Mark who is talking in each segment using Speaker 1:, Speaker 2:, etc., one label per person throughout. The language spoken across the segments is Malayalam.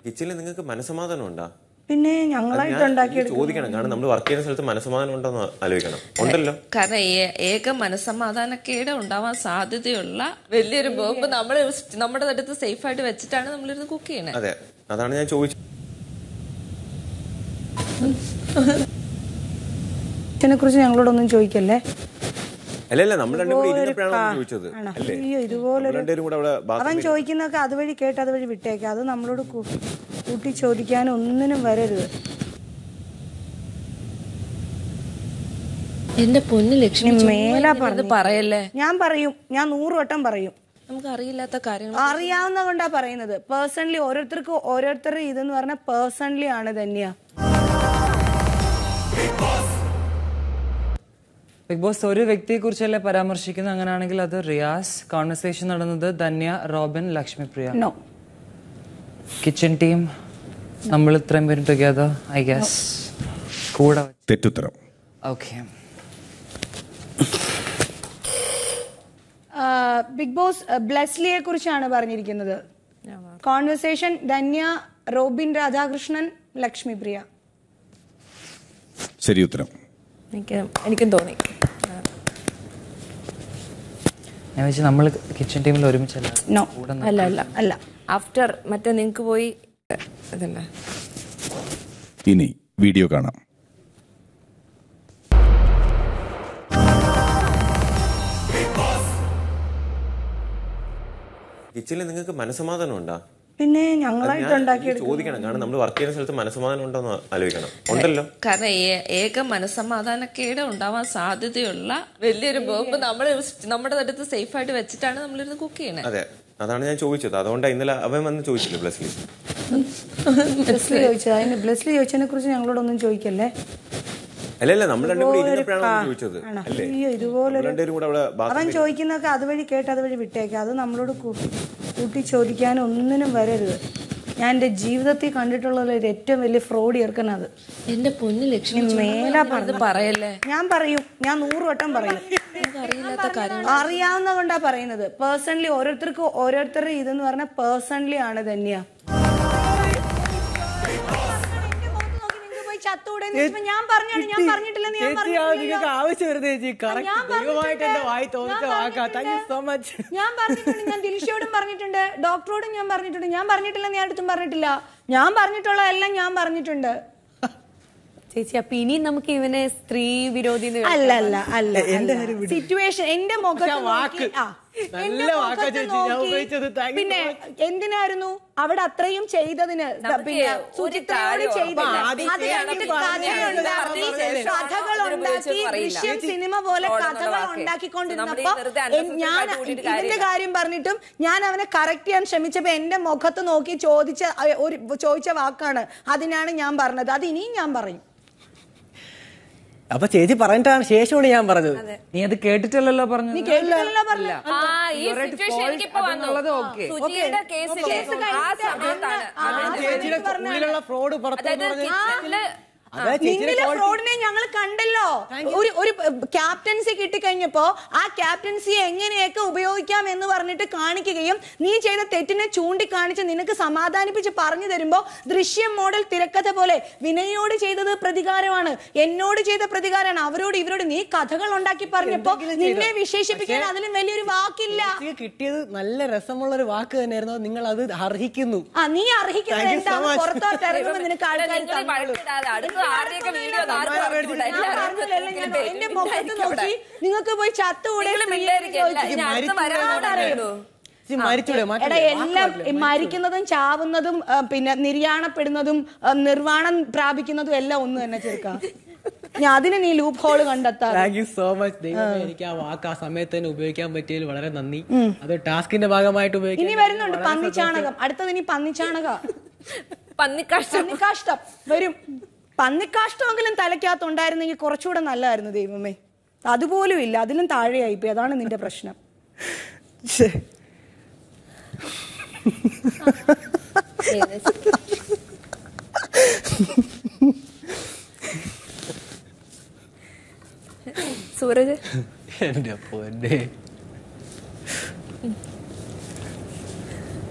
Speaker 1: കിച്ചണിൽ നിങ്ങൾക്ക് മനസ്സമാധാനം ഉണ്ടാ
Speaker 2: പിന്നെ
Speaker 1: അത്
Speaker 2: ഞങ്ങളായിട്ട്
Speaker 1: ഞാൻ
Speaker 2: ഉണ്ടാക്കിയെടുക്കും
Speaker 1: ചോദിക്കണം കാരണം നമ്മൾ വർക്ക് ചെയ്യുന്ന സ്ഥലത്ത് മനസ്സമാധാനം ഉണ്ടോന്ന് ആലോചിക്കണം ഉണ്ടല്ലോ
Speaker 3: കാരണം ഏ- ഏക മനസ്സമാധാനക്കേട് ഉണ്ടാവാൻ സാധ്യതയുള്ള വലിയൊരു ബോംബ് നമ്മൾ നമ്മുടെ അടുത്ത് സേഫ് ആയിട്ട് വെച്ചിട്ടാണ് നമ്മളിരുന്ന് കുക്ക് ചെയ്യണത്
Speaker 1: അതെ അതാണ് ഞാൻ ചോദിച്ചത്
Speaker 2: ഇതിനെ കുറിച്ച് ഞങ്ങളോടൊന്നും ചോദിക്കല്ലേ
Speaker 1: അല്ല അല്ല നമ്മൾ രണ്ടും കൂടി ഇരുന്നപ്പോഴാണ് അവൻ ചോദിച്ചത്
Speaker 2: ആണോ?
Speaker 1: അല്ലേ
Speaker 2: അയ്യോ ഇതുപോലെ
Speaker 1: നമ്മൾ രണ്ടുപേരും കൂടെ അവിടെ
Speaker 2: അവൻ
Speaker 1: ബാത്റൂമിൽ
Speaker 2: ചോദിക്കുന്നതൊക്കെ അതുവഴി കേട്ട് അതുവഴി വിട്ടേക്കാം അത് നമ്മളോട് കൂ- കൂട്ടി ചോദിക്കാൻ ഒന്നിനും വരരുത്
Speaker 3: എന്റെ പൊന്ന് ലക്ഷ്മി
Speaker 2: ഇനി
Speaker 3: ചുമ്മാ
Speaker 2: മേലാ
Speaker 3: ഇങ്ങനെ ഇത്
Speaker 2: പറഞ്ഞു
Speaker 3: പറയല്ലേ
Speaker 2: ഞാൻ പറയും ഞാൻ നൂറ് വട്ടം പറയും
Speaker 3: നമുക്ക് അറിയില്ലാത്ത കാര്യങ്ങൾ
Speaker 2: അറിയാവുന്ന കൊണ്ടാ പറയുന്നത് പേഴ്സണലി ഓരോരുത്തർക്ക് ഓരോരുത്തരുടെ ഇതെന്ന് പറഞ്ഞാൽ പേഴ്സണലി ആണ് തന്നെയാ
Speaker 4: ബിഗ് ബോസ് ഒരു വ്യക്തിയെ കുറിച്ചല്ലേ പരാമർശിക്കുന്നത് അങ്ങനെയാണെങ്കിൽ അത് റിയാസ് കോൺവെർസേഷൻ നടന്നത് Dhanya Robin Lakshmipriya
Speaker 2: no
Speaker 4: kitchen team നമ്മൾ ഇത്രയും പേരും ടുഗദർ ഐ ഗസ് കൂടെ
Speaker 5: തെറ്റുത്തരം
Speaker 4: ഓക്കെ
Speaker 2: ബിഗ് ബോസ് ബ്ലെസ്ലിയെ കുറിച്ചാണ് പറഞ്ഞിരിക്കുന്നത് കോൺവെർസേഷൻ ധന്യ റോബിൻ രാധാകൃഷ്ണൻ ലക്ഷ്മിപ്രിയ
Speaker 5: ശരി ഉത്തരം
Speaker 3: എനിക്ക് എനിക്കും തോന്നി
Speaker 4: ഞാൻ വെച്ച് നമ്മൾ കിച്ചൺ ടീമിൽ ഒരുമിച്ചല്ല
Speaker 2: നോ
Speaker 4: കൂടെ
Speaker 3: അല്ല അല്ല
Speaker 2: അല്ല
Speaker 3: ആഫ്റ്റർ മറ്റേ നിങ്ങക്ക് പോയി ഇതല്ലേ
Speaker 5: ഇനി വീഡിയോ കാണാം
Speaker 1: കിച്ചണിൽ നിങ്ങൾക്ക് മനസ്സമാധാനം ഉണ്ടാ
Speaker 2: പിന്നെ
Speaker 1: അത്
Speaker 2: ഞങ്ങളായിട്ട്
Speaker 1: ഞാൻ
Speaker 2: ഉണ്ടാക്കിയെടുക്കും
Speaker 1: ചോദിക്കണം കാരണം നമ്മൾ വർക്ക് ചെയ്യുന്ന സ്ഥലത്ത് മനസ്സമാധാനം ഉണ്ടോന്ന് ആലോചിക്കണം ഉണ്ടല്ലോ
Speaker 3: കാരണം ഏ- ഏക മനസ്സമാധാനക്കേട് ഉണ്ടാവാൻ സാധ്യതയുള്ള വലിയൊരു ബോംബ് നമ്മൾ നമ്മുടെ അടുത്ത് സേഫ് ആയിട്ട് വെച്ചിട്ടാണ് നമ്മളിരുന്ന് കുക്ക് ചെയ്യണത്
Speaker 1: അതെ അതാണ് ഞാൻ ചോദിച്ചത് അതുകൊണ്ടാണ് ഇന്നലെ അവൻ വന്ന് ചോദിച്ചില്ല ബ്ലസ്ലി
Speaker 2: ബ്ലെസ്ലി ചോദിച്ചത് അതിന് ബ്ലെസ്ലി ചോദിച്ചതിനെ കുറിച്ച് ഞങ്ങളോടൊന്നും ചോദിക്കല്ലേ
Speaker 1: അല്ല അല്ല നമ്മൾ രണ്ടും കൂടി
Speaker 2: ഇതുപോലൊരു
Speaker 1: ഇരുന്നപ്പോഴാണ് അവൻ
Speaker 2: കാ-
Speaker 1: ചോദിച്ചത്
Speaker 2: ആണോ?
Speaker 1: അല്ലേ
Speaker 2: അയ്യോ ഇതുപോലെ
Speaker 1: നമ്മൾ രണ്ടുപേരും കൂടെ അവിടെ
Speaker 2: അവൻ
Speaker 1: ബാത്റൂമിൽ
Speaker 2: ചോദിക്കുന്നതൊക്കെ അതുവഴി കേട്ട് അതുവഴി വിട്ടേക്കാം അത് നമ്മളോട് കൂ- കൂട്ടി ചോദിക്കാൻ ഒന്നിനും വരരുത് ഞാൻ എൻ്റെ ജീവിതത്തിൽ കണ്ടിട്ടുള്ള ഒരു ഏറ്റവും വലിയ ഫ്രോഡ് ചേർക്കുന്നത്
Speaker 3: എന്റെ പൊന്ന് ലക്ഷ്മി
Speaker 2: ഇനി
Speaker 3: ചുമ്മാ
Speaker 2: മേലാ
Speaker 3: ഇങ്ങനെ ഇത്
Speaker 2: പറഞ്ഞു
Speaker 3: പറയല്ലേ
Speaker 2: ഞാൻ പറയും ഞാൻ നൂറ് വട്ടം പറയും
Speaker 3: നമുക്ക് അറിയില്ലാത്ത കാര്യങ്ങൾ
Speaker 2: അറിയാവുന്ന കൊണ്ടാ പറയുന്നത് പേഴ്സണലി ഓരോരുത്തർക്ക് ഓരോരുത്തരുടെ ഇതെന്ന് പറഞ്ഞാൽ പേഴ്സണലി ആണ് തന്നെയാ ഞാൻ പറഞ്ഞാണ് ഞാൻ പറഞ്ഞിട്ടില്ലെന്ന് ഞാൻ പറഞ്ഞിട്ടില്ലല്ലോ.
Speaker 4: ആവശ്യം വരുന്നത് ചേച്ചി
Speaker 2: ഞാൻ പറഞ്ഞിട്ടുണ്ട്.
Speaker 4: വായി
Speaker 2: ഞാൻ പറഞ്ഞിട്ടുണ്ട്.
Speaker 4: സോ മച്ച്
Speaker 2: ഞാൻ പറഞ്ഞിട്ടുണ്ട് ഞാൻ ദിൽഷയോടും പറഞ്ഞിട്ടുണ്ട് ഡോക്ടറോടും ഞാൻ പറഞ്ഞിട്ടുണ്ട് ഞാൻ പറഞ്ഞിട്ടില്ലെന്ന് ഞാൻ അടുത്തും പറഞ്ഞിട്ടില്ല ഞാൻ പറഞ്ഞിട്ടുള്ളതെല്ലാം ഞാൻ പറഞ്ഞിട്ടുണ്ട്
Speaker 6: ചേച്ചി അപ്പൊ ഇനി നമുക്ക് ഇവനെ സ്ത്രീ വിരോധി എന്ന്
Speaker 2: അല്ല അല്ല അല്ല സിറ്റുവേഷൻ എന്റെ മുഖത്ത് നോക്കി ആ, എന്റെ
Speaker 4: നല്ല വാക്കാ
Speaker 2: മുഖത്ത്
Speaker 4: ചേച്ചി. ഞാൻ
Speaker 2: നോക്കി,
Speaker 4: ഉപയോഗിച്ചത്. Thank you
Speaker 2: പിന്നെ എന്തിനായിരുന്നു അവിടെ അത്രയും ചെയ്തതിന് പിന്നെ
Speaker 3: ഒരു
Speaker 2: സുചിത്രയോട്
Speaker 3: കാര്യം
Speaker 2: ചെയ്തില്ല
Speaker 3: ഉറപ്പാണ്.
Speaker 2: അത്
Speaker 3: ആദ്യം
Speaker 2: കഴിഞ്ഞിട്ട്
Speaker 3: ചെയ്യണം.
Speaker 2: കഥയുണ്ടാക്കി
Speaker 3: പറഞ്ഞതിന് ശേഷം
Speaker 2: കഥകൾ
Speaker 3: അതിനെ
Speaker 2: ഉണ്ടാക്കി
Speaker 3: ഉപയോഗിച്ച് പറയില്ല.
Speaker 2: ദൃശ്യം സിനിമ പോലെ
Speaker 3: ഫ്രോഡ് എന്നുള്ള
Speaker 2: കഥകൾ
Speaker 3: വാക്ക്. നമ്മൾ ഈ
Speaker 2: ഉണ്ടാക്കിക്കൊണ്ടിരുന്നപ്പോ
Speaker 3: വെറുതെ
Speaker 2: എൻ-
Speaker 3: unnecessary
Speaker 2: ഞാൻ
Speaker 3: ആയിട്ട് കൂട്ടിയിട്ട്
Speaker 2: ഇതിന്റെ
Speaker 3: കാര്യമില്ല.
Speaker 2: കാര്യം പറഞ്ഞിട്ടും ഞാൻ അവനെ കറക്റ്റ് ചെയ്യാൻ ശ്രമിച്ചപ്പോ എന്റെ മുഖത്ത് നോക്കി ചോദിച്ച അഹ് ഒരു ചോദിച്ച വാക്കാണ് അതിനാണ് ഞാൻ പറഞ്ഞത് അത് ഇനിയും ഞാൻ പറയും
Speaker 7: അപ്പൊ ചേച്ചി പറഞ്ഞിട്ടാണ് ശേഷമാണ് ഞാൻ പറഞ്ഞത്
Speaker 4: നീ അത് കേട്ടിട്ടില്ലല്ലോ
Speaker 2: നീ
Speaker 4: പറഞ്ഞത്
Speaker 2: കേട്ടില്ലല്ലോ പറഞ്ഞ
Speaker 3: ആ ഈ സിറ്റുവേഷൻ എനിക്കിപ്പോ വന്നു സുജിയുടെ കേസിലെ ആ സമയത്താണ് അതായത്
Speaker 7: ചേച്ചിയുടെ ഉള്ളിലുള്ള ഫ്രോഡ് പുറത്തു
Speaker 3: അതായത് കിച്ചണില്
Speaker 7: അതാ ചേച്ചിയുടെ
Speaker 2: നിങ്ങളെ ഫ്രോഡിനെ ഞങ്ങൾ കണ്ടല്ലോ ഒരു ഒരു ക്യാപ്റ്റൻസി കിട്ടിക്കഴിഞ്ഞപ്പോ ആ ക്യാപ്റ്റൻസിയെ എങ്ങനെയൊക്കെ ഉപയോഗിക്കാം എന്ന് പറഞ്ഞിട്ട് കാണിക്കുകയും നീ ചെയ്ത തെറ്റിനെ ചൂണ്ടിക്കാണിച്ച് നിനക്ക് സമാധാനിപ്പിച്ച് പറഞ്ഞു തരുമ്പോ ദൃശ്യം മോഡൽ തിരക്കഥ പോലെ വിനയോട് ചെയ്തത് പ്രതികാരമാണ് എന്നോട് ചെയ്ത പ്രതികാരമാണ് അവരോട് ഇവരോട് നീ കഥകൾ ഉണ്ടാക്കി പറഞ്ഞപ്പോ നിന്നെ വിശേഷിപ്പിക്കാൻ അതിലും വലിയൊരു വാക്കില്ല
Speaker 7: ചേച്ചിക്ക് കിട്ടിയത് നല്ല രസമുള്ള ഒരു വാക്ക് തന്നെയായിരുന്നു നിങ്ങൾ അത് അർഹിക്കുന്നു
Speaker 2: ആ നീ അർഹിക്കുന്നത്
Speaker 7: Thank you so
Speaker 2: എന്താണ്
Speaker 7: much.
Speaker 2: പുറത്തോട്ട് ഇറങ്ങുമ്പോൾ നിനക്ക് ആൾക്കാർ
Speaker 3: നിങ്ങൾ വഴക്കിടാതെ അടുത്ത ആരുടെയൊക്കെ വീഡിയോ
Speaker 2: ഞാൻ പറഞ്ഞില്ലല്ലോ ഞാൻ എന്റെ മുഖത്ത് നോക്കി നിങ്ങൾക്ക് പോയി ചത്തുകൂടെ
Speaker 3: നിങ്ങൾ മിണ്ടായിരിക്കല്ല ഇനി അടുത്ത് വരാൻ അറിയുള്ളൂ
Speaker 7: ചേച്ചി മരിച്ചൂടെ
Speaker 2: എടാ
Speaker 7: മാറ്റില്ലേ?
Speaker 2: എല്ലാം
Speaker 7: വാക്ക്
Speaker 2: ഈ മരിക്കുന്നതും ചാവുന്നതും ആ, പിന്നെ നിര്യാണപ്പെടുന്നതും ആ, നിർവ്വാണം പ്രാപിക്കുന്നതും എല്ലാം ഒന്ന് തന്നെ ചെറുക്കാം ഞാൻ അതിന് നീ ലൂപ്പ് ഹോള് കണ്ടെത്താ
Speaker 7: താങ്ക് യു സോ മച്ച് ദൈവമേ എനിക്ക് ആ വാക്ക് ആ സമയത്ത് തന്നെ ഉപയോഗിക്കാൻ പറ്റിയതിൽ വളരെ നന്ദി അത് ടാസ്കിന്റെ ഭാഗമായിട്ട് ഉപയോഗിക്കാൻ
Speaker 2: ഇനി വരുന്നുണ്ട് പന്നിച്ചാണകം അടുത്തത് ഇനി പന്നിച്ചാണക
Speaker 3: പന്നിക്കാഷ്ടം
Speaker 2: പന്നിക്കാഷ്ടം വരും പന്നിക്കാഷ്ടമെങ്കിലും തലയ്ക്കകത്ത് ഉണ്ടായിരുന്നെങ്കിൽ കുറച്ചുകൂടെ നല്ലതായിരുന്നു ദൈവമേ അതുപോലും ഇല്ല അതിലും താഴെയായിപ്പോയി അതാണ് നിന്റെ പ്രശ്നം ശ്ശേ.
Speaker 3: സൂരജ്
Speaker 7: എന്റെ പൊന്നെ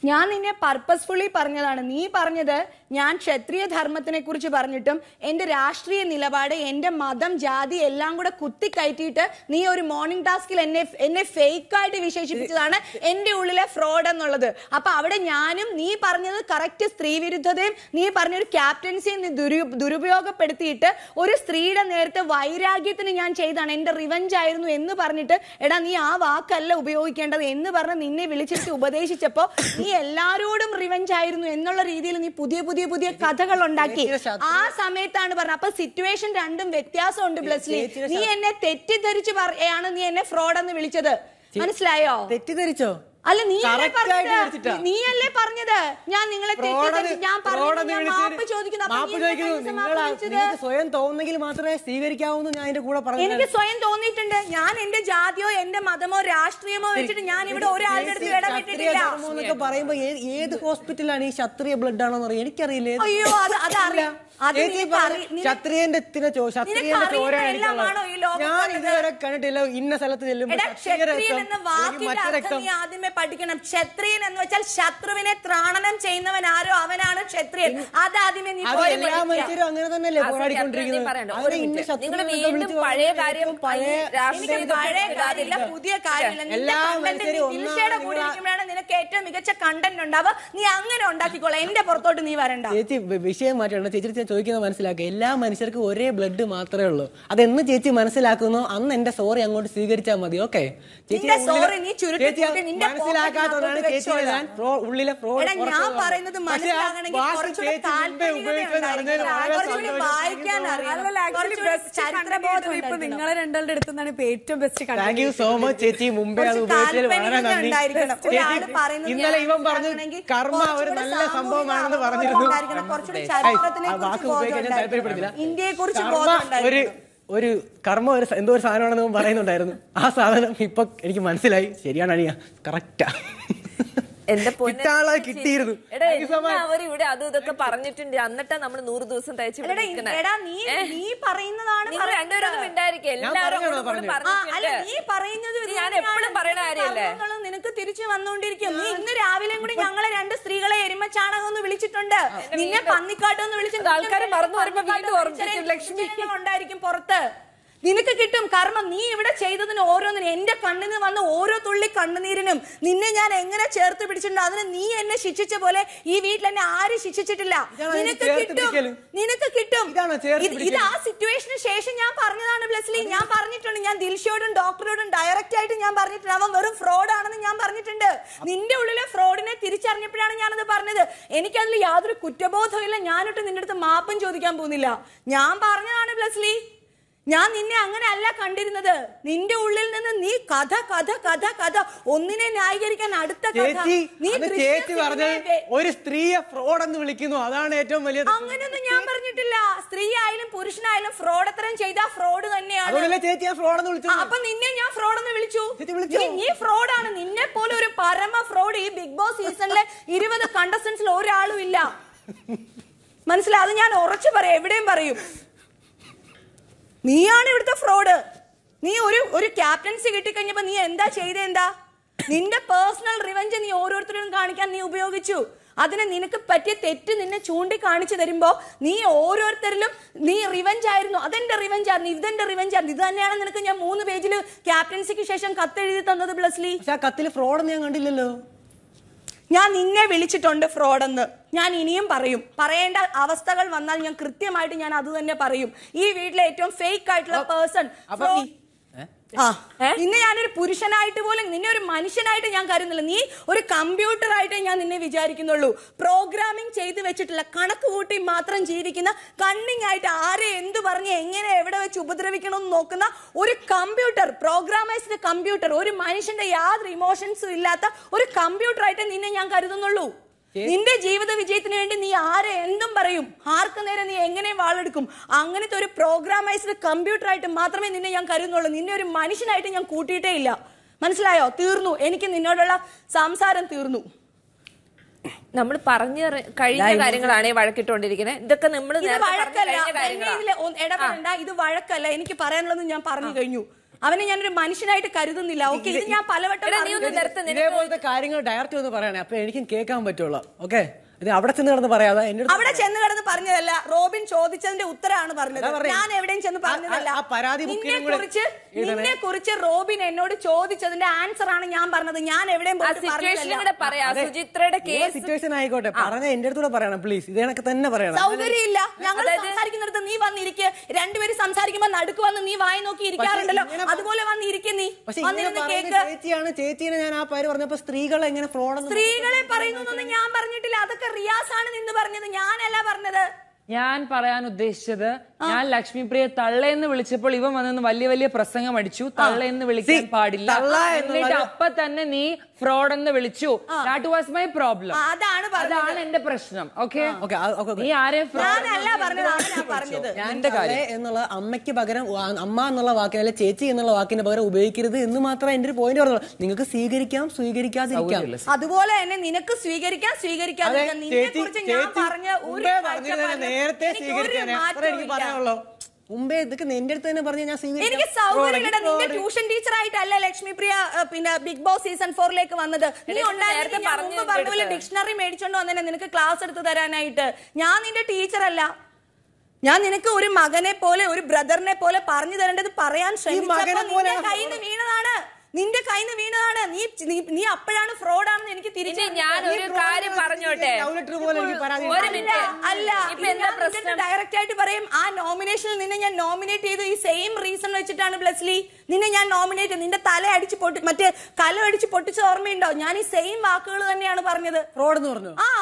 Speaker 2: ഞാൻ നിന്നെ പർപ്പസ്ഫുള്ളി പറഞ്ഞതാണ് നീ പറഞ്ഞത് ഞാൻ ക്ഷത്രിയ ധർമ്മത്തിനെ കുറിച്ച് പറഞ്ഞിട്ടും എന്റെ രാഷ്ട്രീയ നിലപാട് എന്റെ മതം ജാതി എല്ലാം കൂടെ കുത്തിക്കയറ്റിയിട്ട് നീ ഒരു മോർണിംഗ് ടാസ്കിൽ എന്നെ എന്നെ ഫേക്ക് ആയിട്ട് വിശേഷിപ്പിച്ചതാണ് എന്റെ ഉള്ളിലെ ഫ്രോഡ് എന്നുള്ളത് അപ്പൊ അവിടെ ഞാനും നീ പറഞ്ഞത് കറക്റ്റ് സ്ത്രീ വിരുദ്ധതയും നീ പറഞ്ഞൊരു ക്യാപ്റ്റൻസിയും നീ ദുരു ദുരുപയോഗപ്പെടുത്തിയിട്ട് ഒരു സ്ത്രീയുടെ നേരത്തെ വൈരാഗ്യത്തിന് ഞാൻ ചെയ്താണ് എന്റെ റിവഞ്ച് ആയിരുന്നു എന്ന് പറഞ്ഞിട്ട് എടാ നീ ആ വാക്കല്ല ഉപയോഗിക്കേണ്ടത് എന്ന് പറഞ്ഞ് നിന്നെ വിളിച്ചിട്ട് ഉപദേശിച്ചപ്പോ നീ എല്ലാരോടും റിവഞ്ച് ആയിരുന്നു എന്നുള്ള രീതിയിൽ നീ പുതിയ പുതിയ പുതിയ കഥകൾ ഉണ്ടാക്കി ആ സമയത്താണ് പറഞ്ഞത് അപ്പൊ സിറ്റുവേഷൻ രണ്ടും വ്യത്യാസമുണ്ട് ബ്ലസ്ലി നീ എന്നെ തെറ്റിദ്ധരിച്ച് പറയാണ് നീ എന്നെ ഫ്രോഡ് എന്ന് വിളിച്ചത് മനസ്സിലായോ
Speaker 7: തെറ്റിദ്ധരിച്ചോ
Speaker 2: അല്ല നീ അല്ലേ
Speaker 7: Correct ആയിട്ട്
Speaker 2: പറഞ്ഞത്
Speaker 7: വിളിച്ചിട്ടാ.
Speaker 2: നീ അല്ലേ പറഞ്ഞത് ഞാൻ നിങ്ങളെ തെറ്റിദ്ധരിച്ച് ഞാൻ
Speaker 7: fraud
Speaker 2: പറഞ്ഞു
Speaker 7: എന്ന്
Speaker 2: ഞാൻ
Speaker 7: വിളിച്ചതിന്
Speaker 2: മാപ്പ് ചോദിക്കുന്നു അപ്പൊ
Speaker 7: മാപ്പ്
Speaker 2: നീ എന്തിനാ
Speaker 7: ചോദിക്കുന്നു
Speaker 2: കഴിഞ്ഞ ദിവസം
Speaker 7: നിങ്ങൾ
Speaker 2: മാപ്പ് വിളിച്ചത്?
Speaker 7: നിങ്ങൾക്ക് സ്വയം തോന്നുന്നെങ്കിൽ മാത്രമേ സ്വീകരിക്കാവൂ ഞാൻ അതിന്റെ കൂടെ പറഞ്ഞു
Speaker 2: എനിക്ക് സ്വയം തോന്നിയിട്ടുണ്ട് ഞാൻ എന്റെ ജാതിയോ എന്റെ മതമോ രാഷ്ട്രീയമോ വെച്ചിട്ട് ഞാൻ ഇവിടെ ഒരാളുടെ അടുത്ത് ഇടപെട്ടിട്ടില്ല
Speaker 7: എന്നൊക്കെ പറയുമ്പോ ഏത് ഏത് ഹോസ്പിറ്റലാണ് ഈ ക്ഷത്രിയ ബ്ലഡ് ആണെന്ന് അറിയാം എനിക്കറിയില്ല ഏത്
Speaker 2: അയ്യോ അത് അതറിയാം അത്
Speaker 7: ചേച്ചി
Speaker 2: നിനക്ക്
Speaker 7: പറഞ്ഞ
Speaker 2: അറി- നിനക്ക്
Speaker 7: ക്ഷത്രിയന്റെ ത്തിനെ ചോ- ക്ഷത്രിയന്റെ
Speaker 2: അറിയുന്ന
Speaker 7: ചോര
Speaker 2: എല്ലാമാണോ ഈ ലോകത്തുള്ളത്?
Speaker 7: ഞാൻ ഇതുവരെ കണ്ടിട്ടില്ല ഇന്ന സ്ഥലത്ത് ചെല്ലുമ്പോൾ
Speaker 2: എടാ
Speaker 7: ക്ഷത്രിയ
Speaker 2: ക്ഷത്രിയൻ
Speaker 7: രക്തം
Speaker 2: എന്ന
Speaker 7: അല്ലെങ്കിൽ
Speaker 2: വാക്കിന്റെ
Speaker 7: മറ്റു
Speaker 2: അർത്ഥം
Speaker 7: രക്തം
Speaker 2: നീ ആദ്യമേ പഠിക്കണം ക്ഷത്രിയൻ എന്ന് വെച്ചാൽ ശത്രുവിനെ ത്രാണനം ചെയ്യുന്നവൻ ആരോ അവനാണ് ക്ഷത്രിയൻ അത് ആദ്യമേ നീ
Speaker 7: അത്
Speaker 2: പോയി
Speaker 7: എല്ലാ
Speaker 2: പഠിക്കുക.
Speaker 7: മനുഷ്യരും അങ്ങനെ തന്നെയല്ലേ
Speaker 3: ആ, സത്യം,
Speaker 7: പോരാടിക്കൊണ്ടിരിക്കുന്നത്
Speaker 3: അത്രയും പറയണ്ട.
Speaker 7: അതിന്
Speaker 3: ഒരു
Speaker 7: ഇന്ന
Speaker 3: മിനിറ്റ്.
Speaker 7: ശത്രുവിനെ
Speaker 3: നിങ്ങള്
Speaker 7: വിളിച്ച്
Speaker 3: വീണ്ടും
Speaker 7: പറഞ്ഞ്
Speaker 3: പഴയ കാര്യം
Speaker 7: ഏറ്റവും പഴയ
Speaker 3: രാഷ്ട്രീയ
Speaker 2: എനിക്ക് പഴയ കാര്യമില്ല പുതിയ കാര്യമില്ല നിന്റെ
Speaker 7: എല്ലാ
Speaker 2: കണ്ടന്റ്
Speaker 7: മനുഷ്യരും
Speaker 2: ദിൽഷയുടെ
Speaker 7: ഒന്നാണ്
Speaker 2: കൂടെ
Speaker 7: നിങ്ങളാ-
Speaker 2: ഇരിക്കുമ്പോഴാണ് നിനക്ക് ഏറ്റവും മികച്ച കണ്ടന്റ് ഉണ്ടാവുക നീ അങ്ങനെ ഉണ്ടാക്കിക്കോളാം എന്റെ പുറത്തോട്ട് നീ വരണ്ട
Speaker 7: ചേച്ചി വി- വിഷയം മാറ്റണം ചേച്ചി ഞാൻ ചോദിക്കുന്നത് മനസ്സിലാക്കുക എല്ലാ മനുഷ്യർക്കും ഒരേ ബ്ലഡ് മാത്രമേ ഉള്ളൂ അതെന്ന് ചേച്ചി മനസ്സിലാക്കുന്നു അന്ന് എന്റെ സോറി അങ്ങോട്ട് സ്വീകരിച്ചാൽ മതി ഓക്കെ
Speaker 2: നിന്റെ sorry നീ ചുരുക്കി കൂട്ടി നിന്റെ
Speaker 7: മനസ്സിലാക്കാത്തതാണ്
Speaker 2: pocket
Speaker 7: ചേച്ചി
Speaker 2: വെച്ചോളാം.
Speaker 7: ഞാൻ ഫ്രോ- ഉള്ളിലെ ഫ്രോഡ്
Speaker 2: എടാ, ഞാൻ പറയുന്നത് മനസ്സിലാകണമെങ്കിൽ കുറച്ചുകൂടെ താല്പര്യത ഉണ്ടായിരിക്കണം. കുറച്ചുകൂടി വായിക്കാൻ അറിയണം. കുറച്ചുകൂടി ചരിത്രബോധം
Speaker 6: ഇപ്പൊ
Speaker 2: ഉണ്ടായിരിക്കണം.
Speaker 6: നിങ്ങളെ രണ്ടാളുടെ അടുത്ത് നിന്നാണ് ഇപ്പൊ ഏറ്റവും best
Speaker 7: thank you so much ചേച്ചി മുമ്പേ അത്
Speaker 2: കുറച്ച്
Speaker 7: ഉപയോഗിച്ചതിൽ വളരെ
Speaker 2: കാൽപ്പനികത
Speaker 7: നന്ദി
Speaker 2: ഉണ്ടായിരിക്കണം. ഒരാള്
Speaker 7: ചേച്ചി
Speaker 2: പറയുന്നത്
Speaker 7: ഇന്നലെ ഇവൻ പറഞ്ഞു
Speaker 2: ആണെങ്കിൽ
Speaker 7: കർമ്മ ഒരു
Speaker 2: കുറച്ചുകൂടെ
Speaker 7: നല്ല
Speaker 2: സാമൂഹിക
Speaker 7: സംഭവമാണെന്ന്
Speaker 2: അവബോധം
Speaker 7: പറഞ്ഞിരുന്നു
Speaker 2: ഉണ്ടായിരിക്കണം. കുറച്ചുകൂടി
Speaker 7: ഏയ്,
Speaker 2: ചരിത്രത്തിനെ
Speaker 7: ആ
Speaker 2: കുറിച്ച്
Speaker 7: വാക്ക്
Speaker 2: ബോധം
Speaker 7: ഉപയോഗിക്കാൻ ഞാൻ
Speaker 2: ഉണ്ടായിരിക്കണം.
Speaker 7: താല്പര്യപ്പെടുന്നില്ല
Speaker 2: ഇന്ത്യയെ കുറിച്ച്
Speaker 7: കർമ്മ
Speaker 2: ബോധം
Speaker 7: ഒരു
Speaker 2: ഉണ്ടായിരിക്കണം.
Speaker 7: ഒരു കർമ്മ ഒരു സ- എന്തോ ഒരു സാധനമാണെന്ന് അവൻ പറയുന്നുണ്ടായിരുന്നു ആ സാധനം ഇപ്പൊ എനിക്ക് മനസ്സിലായി ശരിയാണ് അനിയ കറക്റ്റാ
Speaker 3: എന്റെ
Speaker 7: കിട്ടാനുള്ളത് കിട്ടിയിരുന്നു
Speaker 3: എടാ
Speaker 7: Thank you so much.
Speaker 3: അവർ ഇവിടെ അതും ഇതൊക്കെ പറഞ്ഞിട്ടുണ്ട് എന്നിട്ടാ നമ്മൾ നൂറ് ദിവസം തയ്ച്ചു
Speaker 2: എടാ, എടാ നീ നീ പറയുന്നതാണ്
Speaker 3: നിങ്ങൾ
Speaker 2: correct.
Speaker 3: രണ്ടുപേരും ഒന്നും മിണ്ടായിരിക്കും
Speaker 7: ഞാൻ
Speaker 3: എല്ലാവരും
Speaker 7: പറഞ്ഞതാ
Speaker 3: കൂടെ കൂടി
Speaker 7: പറഞ്ഞത്.
Speaker 2: ആ, അല്ല നീ
Speaker 3: പറഞ്ഞിട്ടുണ്ട്
Speaker 2: പറയുന്നത്
Speaker 3: ഇത് ഞാൻ
Speaker 2: ഇതുതന്നെയാണ്.
Speaker 3: എപ്പോഴും പറയണ
Speaker 2: നീ
Speaker 3: കാര്യമല്ലേ?
Speaker 2: പറഞ്ഞെന്നുള്ളത് നിനക്ക് തിരിച്ചു വന്നുകൊണ്ടിരിക്കും നീ ഇന്ന് രാവിലെയും കൂടി ഞങ്ങളെ രണ്ട് സ്ത്രീകളെ എരുമച്ചാണകം എന്ന് വിളിച്ചിട്ടുണ്ട് നിന്നെ പന്നിക്കാട്ടം എന്ന് വിളിച്ചിട്ടുണ്ട്
Speaker 3: ആൾക്കാര് മറന്നു വരുമ്പോ വീണ്ടും ഓർമ്മിപ്പിക്കും ലക്ഷ്മി.
Speaker 2: ഉണ്ടായിരിക്കും പുറത്ത് നിനക്ക് കിട്ടും കർമ്മം നീ ഇവിടെ ചെയ്തതിന് ഓരോന്നിനും എന്റെ കണ്ണിൽ നിന്ന് വന്ന ഓരോ തുള്ളി കണ്ണുനീരിനും നിന്നെ ഞാൻ എങ്ങനെ ചേർത്ത് പിടിച്ചിട്ടുണ്ടോ അതിന് നീ എന്നെ ശിക്ഷിച്ച പോലെ ഈ വീട്ടിൽ എന്നെ ആരും ശിക്ഷിച്ചിട്ടില്ല
Speaker 7: ഇതാണോ ഈ
Speaker 2: നിനക്ക്
Speaker 7: ചേർത്ത്
Speaker 2: കിട്ടും
Speaker 7: പിടിക്കല്?
Speaker 2: നിനക്ക് കിട്ടും
Speaker 7: ഇതാണോ ചേർത്ത്
Speaker 2: ഇത് ഇത്
Speaker 7: പിടിക്കല്?
Speaker 2: ആ സിറ്റുവേഷന് ശേഷം ഞാൻ പറഞ്ഞതാണ് ബ്ലസ്ലി ഞാൻ പറഞ്ഞിട്ടുണ്ട് ഞാൻ ദിൽഷയോടും ഡോക്ടറോടും ഡയറക്റ്റ് ആയിട്ട് ഞാൻ പറഞ്ഞിട്ടുണ്ട് അവൻ വെറും ഫ്രോഡ് ആണെന്ന് ഞാൻ പറഞ്ഞിട്ടുണ്ട് നിന്റെ ഉള്ളിലെ ഫ്രോഡിനെ തിരിച്ചറിഞ്ഞപ്പോഴാണ് ഞാനത് പറഞ്ഞത് എനിക്കതിൽ യാതൊരു കുറ്റബോധമില്ല ഞാനൊട്ട് നിന്റെ അടുത്ത് മാപ്പും ചോദിക്കാൻ പോകുന്നില്ല ഞാൻ പറഞ്ഞതാണ് ബ്ലസ്ലി ഞാൻ നിന്നെ അങ്ങനെ അല്ല കണ്ടിരുന്നത് നിന്റെ ഉള്ളിൽ നിന്ന് നീ കഥ കഥ കഥ കഥ ഒന്നിനെ ന്യായീകരിക്കാൻ അടുത്ത കഥ
Speaker 7: ചേച്ചി
Speaker 2: നീ
Speaker 7: അത്
Speaker 2: ദൃശ്യ
Speaker 7: ചേച്ചി പറഞ്ഞത്
Speaker 2: സിനിമയെ
Speaker 7: ഒരു സ്ത്രീയെ ഫ്രോഡ് എന്ന് വിളിക്കുന്നു അതാണ് ഏറ്റവും വലിയ തെറ്റ്.
Speaker 2: അങ്ങനെയൊന്നും ഞാൻ പറഞ്ഞിട്ടില്ല സ്ത്രീ ആയാലും പുരുഷനായാലും ഫ്രോഡത്തരം ചെയ്ത ഫ്രോഡ് തന്നെയാണ്
Speaker 7: അതുകൊണ്ടല്ലേ ചേച്ചി ഞാൻ ഫ്രോഡ് എന്ന്
Speaker 2: ആ,
Speaker 7: വിളിച്ചത്
Speaker 2: അപ്പൊ നിന്നെ ഞാൻ ഫ്രോഡ് എന്ന് വിളിച്ചു
Speaker 7: ചേച്ചി വിളിച്ചോ?
Speaker 2: നീ- നീ ഫ്രോഡാണ് നിന്നെ പോലെ ഒരു പരമ ഫ്രോഡ് ഈ ബിഗ് ബോസ് സീസണിലെ ഇരുപത് കണ്ടസ്റ്റൻസിൽ ഒരാളും ഇല്ല മനസ്സിലായി അത് ഞാൻ ഉറച്ചു പറയാം എവിടെയും പറയും നീയാണ് ഇവിടുത്തെ ഫ്രോഡ് നീ ഒരു ഒരു ക്യാപ്റ്റൻസി കിട്ടിക്കഴിഞ്ഞപ്പോ നീ എന്താ ചെയ്തേ എന്താ നിന്റെ പേഴ്സണൽ റിവഞ്ച് നീ ഓരോരുത്തരും കാണിക്കാൻ നീ ഉപയോഗിച്ചു അതിന് നിനക്ക് പറ്റിയ തെറ്റ് നിന്നെ ചൂണ്ടിക്കാണിച്ചു തരുമ്പോ നീ ഓരോരുത്തരിലും നീ റിവഞ്ച് ആയിരുന്നു അതെന്റെ റിവഞ്ച് ആയിരുന്നു ഇതെന്റെ റിവഞ്ച് ആയിരുന്നു ഇത് തന്നെയാണ് നിനക്ക് ഞാൻ മൂന്ന് പേജിൽ ക്യാപ്റ്റൻസിക്ക് ശേഷം കത്തെഴുതി തന്നത് ബ്ലസ്ലി
Speaker 7: പക്ഷെ ആ കത്തിൽ ഫ്രോഡ് ഞാൻ കണ്ടില്ലല്ലോ
Speaker 2: ഞാൻ നിന്നെ വിളിച്ചിട്ടുണ്ട് ഫ്രോഡെന്ന് ഞാൻ ഇനിയും പറയും പറയേണ്ട അവസ്ഥകൾ വന്നാൽ ഞാൻ കൃത്യമായിട്ട് ഞാൻ അത് തന്നെ പറയും ഈ വീട്ടിലെ ഏറ്റവും ഫേക്ക് ആയിട്ടുള്ള പേഴ്സൺ
Speaker 7: അപ്പൊ ഈ- ഏ?
Speaker 2: ആ നിന്നെ ഞാനൊരു പുരുഷനായിട്ട് പോലും നിന്നെ ഒരു മനുഷ്യനായിട്ട് ഞാൻ കരുതുന്നില്ല നീ ഒരു കമ്പ്യൂട്ടർ ആയിട്ട് ഞാൻ നിന്നെ വിചാരിക്കുന്നുള്ളൂ പ്രോഗ്രാമിംഗ് ചെയ്ത് വെച്ചിട്ടില്ല കണക്ക് കൂട്ടി മാത്രം ജീവിക്കുന്ന കണ്ണിങ് ആയിട്ട് ആരെ എന്ത് പറഞ്ഞ് എങ്ങനെ എവിടെ വെച്ച് ഉപദ്രവിക്കണം എന്ന് നോക്കുന്ന ഒരു കമ്പ്യൂട്ടർ പ്രോഗ്രാമൈസ്ഡ് കമ്പ്യൂട്ടർ ഒരു മനുഷ്യന്റെ യാതൊരു ഇമോഷൻസും ഇല്ലാത്ത ഒരു കമ്പ്യൂട്ടർ ആയിട്ട് നിന്നെ ഞാൻ കരുതുന്നുള്ളൂ നിന്റെ ജീവിത വിജയത്തിന് വേണ്ടി നീ ആരെ എന്തും പറയും ആർക്ക് നേരെ നീ എങ്ങനെ വാളെടുക്കും അങ്ങനത്തെ ഒരു പ്രോഗ്രാമൈസ്ഡ് കമ്പ്യൂട്ടർ ആയിട്ട് മാത്രമേ നിന്നെ ഞാൻ കരുതുന്നുള്ളൂ നിന്നെ ഒരു മനുഷ്യനായിട്ട് ഞാൻ കൂട്ടിയിട്ടേ ഇല്ല മനസ്സിലായോ തീർന്നു എനിക്ക് നിന്നോടുള്ള സംസാരം തീർന്നു
Speaker 3: നമ്മൾ പറഞ്ഞു കഴിഞ്ഞ കാര്യങ്ങളാണ് ഈ വഴക്കിട്ടുകൊണ്ടിരിക്കുന്നത് ഇതൊക്കെ നമ്മൾ
Speaker 2: ഇത്
Speaker 3: നേരത്തെ പറഞ്ഞ
Speaker 2: വഴക്കല്ല
Speaker 3: കഴിഞ്ഞ
Speaker 2: എന്നെ
Speaker 3: കാര്യങ്ങളാണ്
Speaker 2: ഇതില് ഒന്ന് ഇടപെടണ്ട ഇത് വഴക്കല്ല എനിക്ക് പറയാനുള്ളത് ഞാൻ പറഞ്ഞു കഴിഞ്ഞു അവനെ ഞാനൊരു മനുഷ്യനായിട്ട് കരുതുന്നില്ല ഓക്കെ ഇത് ഞാൻ പലവട്ടം
Speaker 3: എടാ, നീ ഒന്ന്
Speaker 2: പറഞ്ഞിട്ടുണ്ട്.
Speaker 3: നിർത്ത് നിനക്ക്
Speaker 7: ഇതേപോലത്തെ കാര്യങ്ങൾ ഡയറക്റ്റ് ഒന്ന് പറയണേ അപ്പൊ എനിക്കും കേൾക്കാൻ പറ്റുള്ളൂ ഓക്കെ ഇത് അവിടെ ചെന്ന് കിടന്ന് പറയാതെ എന്റെ അടുത്ത്
Speaker 2: അവിടെ ചെന്ന് കിടന്ന് പറഞ്ഞതല്ല റോബിൻ ചോദിച്ചതിന്റെ ഉത്തരമാണ് പറഞ്ഞത്
Speaker 7: അതാ പറഞ്ഞെ.
Speaker 2: ഞാൻ എവിടെയും ചെന്ന് പറഞ്ഞതല്ല
Speaker 7: ആ- ആ പരാതി
Speaker 2: നിന്നെ
Speaker 7: ബുക്കിലും കൂടെ
Speaker 2: കുറിച്ച്
Speaker 7: എഴുതണേ.
Speaker 2: നിന്നെ കുറിച്ച് റോബിൻ എന്നോട് ചോദിച്ചതിന്റെ ആൻസർ ആണ് ഞാൻ പറഞ്ഞത് ഞാൻ എവിടെയും
Speaker 3: ആ
Speaker 2: പോയിട്ട്
Speaker 3: സിറ്റുവേഷനും
Speaker 2: പറഞ്ഞതല്ല.
Speaker 3: കൂടെ പറയാ സുചിത്രയുടെ കേസ്
Speaker 7: സിറ്റുവേഷൻ ആയിക്കോട്ടെ പറഞ്ഞ എന്റെ അടുത്തൂടെ പറയണം പ്ലീസ് ഇതേണൊക്കെ തന്നെ പറയണം
Speaker 2: സൗകര്യമില്ല ഞങ്ങൾ
Speaker 3: അതായത്
Speaker 2: സംസാരിക്കുന്നിടത്ത് നീ വന്നിരിക്കെ രണ്ടുപേരും സംസാരിക്കുമ്പോ നടുക്ക് വന്ന് നീ വായി നോക്കി ഇരിക്കാറുണ്ടല്ലോ
Speaker 7: ഇങ്ങനെ-
Speaker 2: അതുപോലെ വന്ന് ഇരിക്കെ നീ
Speaker 7: പക്ഷെ ഇങ്ങനെ
Speaker 2: വന്നിരുന്ന്
Speaker 7: പറയുന്നത്
Speaker 2: കേക്ക്
Speaker 7: ചേച്ചിയാണ് ചേച്ചീനെ ഞാൻ ആ പേര് പറഞ്ഞപ്പോ സ്ത്രീകൾ എങ്ങനെ ഫ്രോഡ്
Speaker 2: സ്ത്രീകളെ പറയുന്നൊന്നും ഞാൻ പറഞ്ഞിട്ടില്ല അതൊക്കെ റിയാസ് ആണ് നിന്ന് പറഞ്ഞത് ഞാനല്ല പറഞ്ഞത്
Speaker 4: ഞാൻ പറയാൻ ഉദ്ദേശിച്ചത് ഞാൻ ലക്ഷ്മിപ്രിയ തള്ളയെന്ന് വിളിച്ചപ്പോൾ ഇവൻ വന്നെന്ന് വലിയ വലിയ പ്രസംഗം അടിച്ചു തള്ളയെന്ന് വിളിക്കാൻ
Speaker 7: See,
Speaker 4: പാടില്ല
Speaker 7: തള്ള
Speaker 4: എന്നിട്ട്
Speaker 7: എന്നുള്ളത്
Speaker 4: അപ്പൊ തന്നെ നീ ഫ്രോഡ് എന്ന് വിളിച്ചു ദാറ്റ് വാസ് മൈ പ്രോബ്ലം
Speaker 2: ആ, അതാണ് പറഞ്ഞത്
Speaker 4: അതാണ് എന്റെ പ്രശ്നം ഓക്കെ
Speaker 7: ഓക്കെ
Speaker 4: നീ ആരെയും fraud
Speaker 2: ഞാനല്ല പറഞ്ഞത് അവനാ പറഞ്ഞത്
Speaker 7: ഞാൻ തള്ളേ എന്നുള്ള അമ്മയ്ക്ക് പകരം വാ- അമ്മ എന്നുള്ള വാക്കിന് അല്ലെ ചേച്ചി എന്നുള്ള വാക്കിന് പകരം ഉപയോഗിക്കരുത് എന്ന് മാത്രമേ എന്റെ ഒരു പോയിന്റ് പറഞ്ഞുള്ളൂ നിങ്ങൾക്ക് സ്വീകരിക്കാം സ്വീകരിക്കാതിരിക്കാം
Speaker 2: അതുപോലെ തന്നെ നിനക്ക് സ്വീകരിക്കാൻ സ്വീകരിക്കാതിരിക്കാൻ
Speaker 7: അതെ,
Speaker 2: നിന്നെ
Speaker 7: ചേച്ചി-
Speaker 2: കുറിച്ച് ഞാൻ
Speaker 7: ചേച്ചി
Speaker 2: പറഞ്ഞ ഒരു
Speaker 7: മുമ്പേ പറഞ്ഞിരുന്നത്
Speaker 2: കാഴ്ചപ്പാടിലും
Speaker 7: നേരത്തെ
Speaker 2: എനിക്ക് ഒരു
Speaker 7: സ്വീകരിക്കാനേ അത്ര
Speaker 2: മാറ്റവും
Speaker 7: എനിക്ക്
Speaker 2: ഇല്ല.
Speaker 7: പറയാനുള്ളൂ മുമ്പേ ഇതൊക്കെ നിന്റെ അടുത്ത് തന്നെ പറഞ്ഞ് ഞാൻ സ്വീകരിക്കാം.
Speaker 2: എനിക്ക് സൗകര്യമില്ല
Speaker 7: Fraud,
Speaker 2: നിന്റെ
Speaker 7: fraud.
Speaker 2: ട്യൂഷൻ ടീച്ചർ ആയിട്ടല്ല ലക്ഷ്മി പ്രിയ ഏ, പിന്നെ ബിഗ് ബോസ് സീസൺ ഫോറിലേക്ക് വന്നത് നീ
Speaker 3: ഇത്
Speaker 2: ഉണ്ടായിരുന്നെങ്കിൽ
Speaker 3: നേരത്തെ
Speaker 2: ഞാൻ
Speaker 3: പറഞ്ഞു
Speaker 2: മുമ്പ് പറഞ്ഞ പോലെ
Speaker 3: നിന്റെ
Speaker 2: ഡിക്ഷണറി മേടിച്ചോണ്ട് വന്നെ നിനക്ക് ക്ലാസ് എടുത്ത് തരാനായിട്ട് ഞാൻ നിന്റെ ടീച്ചർ അല്ല ഞാൻ നിനക്ക് ഒരു മകനെ പോലെ ഒരു ബ്രദറിനെ പോലെ പറഞ്ഞു തരേണ്ടത് പറയാൻ ശ്രമിച്ചപ്പോ
Speaker 7: മകനെ
Speaker 2: നിന്റെ
Speaker 7: പോലെയാണ്
Speaker 2: കയ്യിൽ നിന്ന് വീണതാണ് നിന്റെ കയ്യിൽ നിന്ന് വീണതാണ് നീ നീ- നീ അപ്പോഴാണ് ഫ്രോഡ് ആണെന്ന് എനിക്ക്
Speaker 3: ഇനി
Speaker 2: തിരിച്ചു
Speaker 3: ഞാൻ ഒരു കാര്യം പറഞ്ഞോട്ടെ
Speaker 7: ലവ് ലെറ്റർ പോലെ എനിക്ക് പരാതി
Speaker 3: ഒരു
Speaker 2: അല്ല
Speaker 3: മിനിറ്റ്
Speaker 2: അല്ല
Speaker 3: ഇപ്പൊ എന്താ പ്രശ്നം
Speaker 2: ഡയറക്റ്റ് ആയിട്ട് പറയും ആ നോമിനേഷനിൽ നിന്നെ ഞാൻ നോമിനേറ്റ് ചെയ്തു ഈ സെയിം റീസൺ വെച്ചിട്ടാണ് ബ്ലസ്ലി നിന്നെ ഞാൻ നോമിനേറ്റ് നിന്റെ തല അടിച്ച് പൊട്ടി മറ്റേ കല അടിച്ച് പൊട്ടിച്ച ഓർമ്മയുണ്ടോ ഞാൻ ഈ സെയിം വാക്കുകൾ തന്നെയാണ് പറഞ്ഞത്
Speaker 7: ഫ്രോഡ് എന്ന് പറഞ്ഞു
Speaker 2: ആ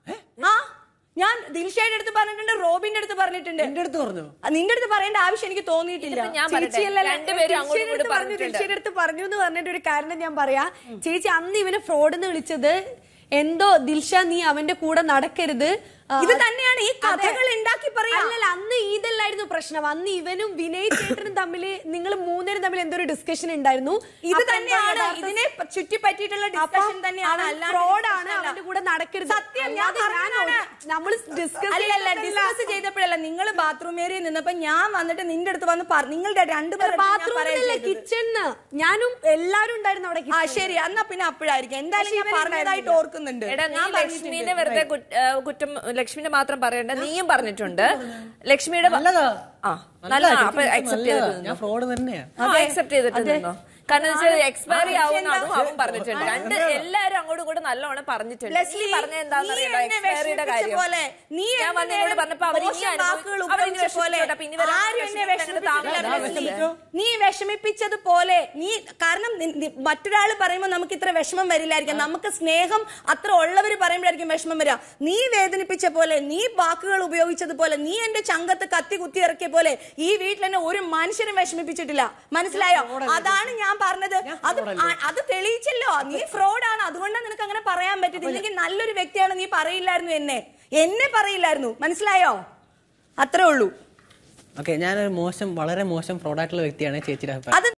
Speaker 2: ആ ഞാൻ ദിൽഷയുടെ അടുത്ത് പറഞ്ഞിട്ടുണ്ട് റോബിന്റെ അടുത്ത് പറഞ്ഞിട്ടുണ്ട്
Speaker 7: എന്റെ അടുത്ത് പറഞ്ഞു
Speaker 2: ആ, നിന്റെ അടുത്ത് പറയേണ്ട ആവശ്യം എനിക്ക് തോന്നിയിട്ടില്ല
Speaker 3: ഇതിപ്പോ ഞാൻ പറയട്ടെ, രണ്ടുപേരും അങ്ങോട്ടും ഇങ്ങോട്ടും പറഞ്ഞിട്ടുണ്ട്
Speaker 6: ദിൽഷയുടെ അടുത്ത് പറഞ്ഞു എന്ന് പറഞ്ഞിട്ട് ഒരു കാരണം ഞാൻ പറയാ ചേച്ചി അന്ന് ഇവനെ ഫ്രോഡ് എന്ന് വിളിച്ചത് എന്തോ ദിൽഷ നീ അവന്റെ കൂടെ നടക്കരുത് ആ,
Speaker 2: ഇത് തന്നെയാണ് ഈ
Speaker 6: അതെ.
Speaker 2: കഥകൾ ഉണ്ടാക്കി പറയാ
Speaker 6: അല്ലല്ല അന്ന് ഇതല്ലായിരുന്നു പ്രശ്നം അന്ന് ഇവനും വിനയ് ചേട്ടനും തമ്മിൽ നിങ്ങൾ മൂന്നേരും തമ്മിൽ എന്തോ ഒരു ഡിസ്കഷൻ ഉണ്ടായിരുന്നു
Speaker 2: ഇത്
Speaker 6: അപ്പൊ
Speaker 2: തന്നെയാണ്
Speaker 6: യഥാർത്ഥ-
Speaker 2: ഇതിനെ പ- ചുറ്റിപ്പറ്റിയിട്ടുള്ള
Speaker 6: അപ്പൊ
Speaker 2: ഡിസ്കഷൻ തന്നെയാണ്
Speaker 6: അവൻ
Speaker 2: അല്ലാണ്ട്
Speaker 6: fraud
Speaker 2: discussion
Speaker 6: ആണ്
Speaker 2: അല്ല.
Speaker 6: അവന്റെ കൂടെ നടക്കരുത്
Speaker 2: സത്യം ഞാൻ പറഞ്ഞതാണ്.
Speaker 6: നമ്മൾ ഡിസ്കസ്
Speaker 2: അല്ലല്ല ഡിസ്കസ് ചെയ്തപ്പോഴല്ല നിങ്ങൾ ബാത്റൂം ഏരിയയിൽ നിന്നപ്പോ ഞാൻ വന്നിട്ട് നിന്റെ അടുത്ത് വന്ന് പറ- നിങ്ങളുടെ രണ്ടുപേരും
Speaker 6: ബാത്റൂമിലല്ല കിച്ചണിന് ഞാനും എല്ലാരും ഉണ്ടായിരുന്നു അവിടെ
Speaker 2: ആ
Speaker 6: kitchen ല്.
Speaker 2: ശരി എന്നാ പിന്നെ അപ്പോഴായിരിക്കും എന്തായാലും ഞാൻ
Speaker 6: പക്ഷേ ഇവൻ
Speaker 2: പറഞ്ഞതായിട്ട് ഓർക്കുന്നുണ്ട്
Speaker 3: എടാ നീ
Speaker 2: ഞാൻ
Speaker 3: ലക്ഷ്മിനെ വെറുതെ കുറ്റ- ആ, കുറ്റം ലക്ഷ്മിനെ മാത്രം പറയണ്ട നീയും പറഞ്ഞിട്ടുണ്ട് ലക്ഷ്മിയുടെ ഭ-
Speaker 7: നല്ലതാ
Speaker 3: ആ
Speaker 7: നല്ലതാ,
Speaker 3: നല്ലതാ
Speaker 7: ചേച്ചി
Speaker 3: അപ്പൊ
Speaker 7: ഇത്
Speaker 3: അക്സെപ്റ്റ്
Speaker 7: നല്ലതാ.
Speaker 3: ചെയ്തിട്ട്
Speaker 7: ഞാൻ ഫ്രോഡ് തന്നെയാ
Speaker 3: അക്സെപ്റ്റ് ചെയ്തിട്ട് നിന്നോ കാരണം എക്സ്പയറി ആവുന്ന അതും അവൻ പറഞ്ഞിട്ടുണ്ട് രണ്ട് എല്ലാരും അങ്ങോട്ടും കൂടെ നല്ലോണം പറഞ്ഞിട്ടുണ്ട് നീ
Speaker 2: ലെസ്ലി,
Speaker 3: പറഞ്ഞ എന്താണെന്നറിയല്ലോ
Speaker 2: നീ എന്നെ
Speaker 3: എക്സ്പയറിയുടെ
Speaker 2: വിഷമിപ്പിച്ച
Speaker 3: കാര്യം
Speaker 2: പോലെ, നീ
Speaker 3: ഞാൻ
Speaker 2: എന്നെ
Speaker 3: വന്ന് എന്നോട് പറഞ്ഞപ്പോ അവർ ഇനി
Speaker 2: മോശം വാക്കുകൾ
Speaker 3: അനുഭവിച്ചു അവർ ഇനി
Speaker 2: ഉപയോഗിച്ച പോലെ
Speaker 3: വിഷമിച്ചോട്ടെ, അപ്പൊ ഇനി വരാൻ
Speaker 2: ആരും എന്നെ
Speaker 3: വിഷമിപ്പിക്കാൻ
Speaker 2: വിഷമിപ്പിച്ചില്ല,
Speaker 3: താമസം
Speaker 2: ലെസ്ലി. നീ വിഷമിപ്പിച്ചതുപോലെ നീ കാരണം മറ്റൊരാൾ പറയുമ്പോൾ നമുക്ക് ഇത്ര വിഷമം വരില്ലായിരിക്കും നമുക്ക് സ്നേഹം അത്ര ഉള്ളവർ പറയുമ്പോഴായിരിക്കും വിഷമം വരിക നീ വേദനിപ്പിച്ച പോലെ നീ വാക്കുകൾ ഉപയോഗിച്ചതുപോലെ നീ എന്റെ ചങ്കത്ത് കത്തി കുത്തി ഇറക്കിയ പോലെ ഈ വീട്ടിൽ എന്നെ ഒരു മനുഷ്യനും വിഷമിപ്പിച്ചിട്ടില്ല മനസ്സിലായോ അതാണ് ഞാൻ പറഞ്ഞത് അത് ആ- അത് തെളിയിച്ചല്ലോ നീ ഫ്രോഡാണ് അതുകൊണ്ടാണ് നിനക്ക് അങ്ങനെ പറയാൻ പറ്റില്ല ഇല്ലെങ്കിൽ നല്ലൊരു വ്യക്തിയാണ് നീ പറയില്ലായിരുന്നു എന്നെ എന്നെ പറയില്ലായിരുന്നു മനസ്സിലായോ അത്രേ ഉള്ളൂ
Speaker 7: ഓക്കെ ഞാനൊരു മോശം വളരെ മോശം ഫ്രോഡായിട്ടുള്ള വ്യക്തിയാണ് ചേച്ചിയുടെ അഭിപ്രായം
Speaker 2: അത്